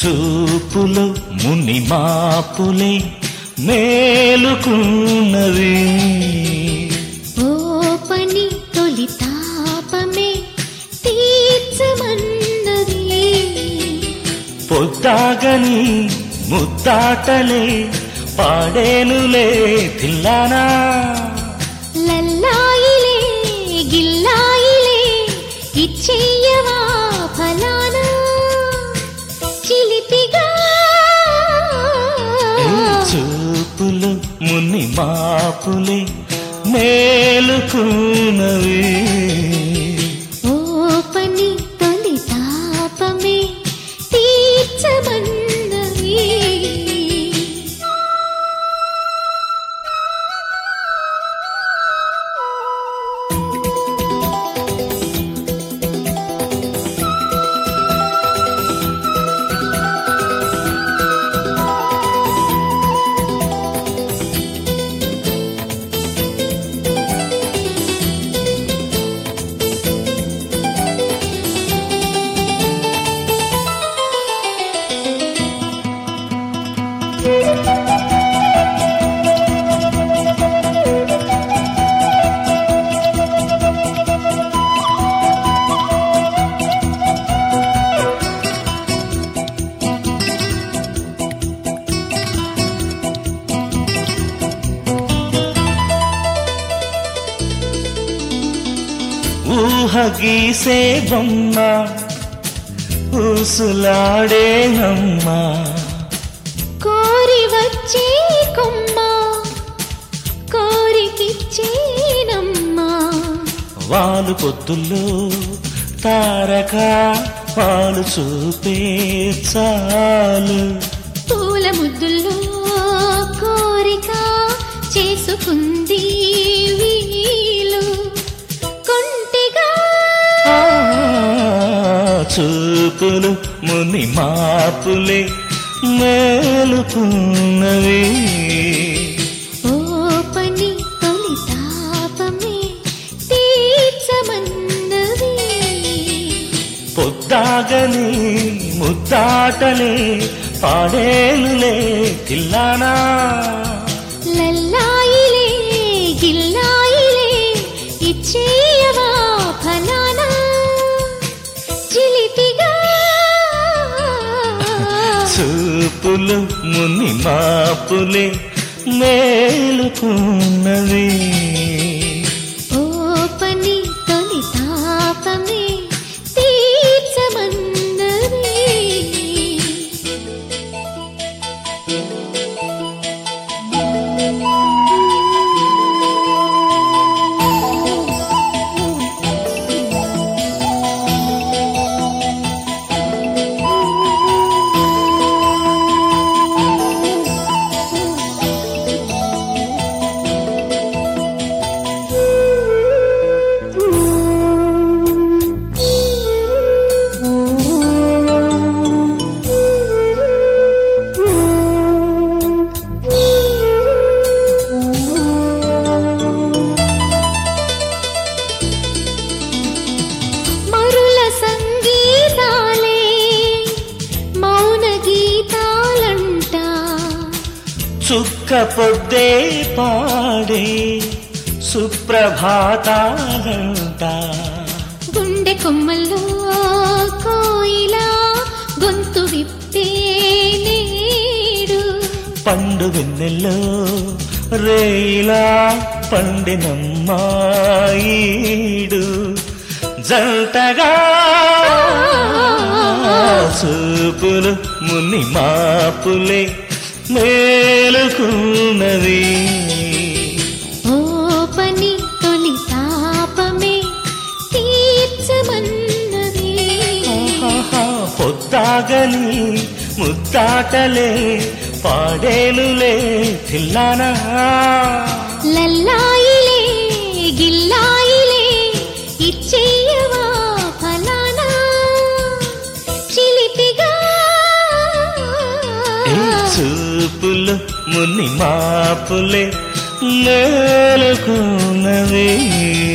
చూపులో ముని మాపులే మేలుకున్నవి ఓ పని తొలి తాపమే తీర్చమన్నది పొద్దాగని ముద్దాటలే పాడేనులే తిల్లానా లల్లాయిలే గిల్లాయిలే ఇచ్చేయవా ఫలానా చిలిపిగా ఏ చూపులు ముని మాపులే మేలుకున్నవి ఓ పని తొలి తాపమే తీర్చమన్నది ఊహ గీసే బొమ్మ ఊసులాడేనమ్మా కోరి వచ్చే కొమ్మ కోరికిచ్చేనమ్మా వాలు పొద్దుల్లో తారక పాలు చూపే చాలు పూల ముద్దుల్లో కోరిక చేసుకుంది వీలు కొంటిగా ఆ, చూపులు ముని మాపులే మేలుకున్నవి ఓ పని తొలి తాపమే తీర్చమన్నది పొద్దాగని ముద్దాటలే పాడేనులే తిల్లానా లల్లాయిలే గిల్లాయిలే ఇచ్చేయవా ఫలానా చిలిపిగా చూపులు ముని మాపులే మేలుకున్నవి ఓ పని తొలి తాపమే తీర్చమన్నది మరుల సంగీతాలే మౌన గీతాలంట చుక్క పొద్దే పాడే సుప్రభాతాలంట గుండె కొమ్మల్లో కోయిలా గొంతు విప్పే నేడు పండు వెన్నెల్లో రేయిలా పండినమ్మాయిడు జంటగా చూపులు ముని మాపులే మేలుకున్నది ఓ పని తొలి తాపమే తీర్చమన్నది ఆహాహా, పొద్దాగని ముద్దాటలే పాడేనులే తిల్లానా లల్లాయిలే గిల్లాయిలే ఇచ్చేయవా ఫలానా చిలిపిగా ఏ చూపులు ముని మాపులే మేలుకున్నవి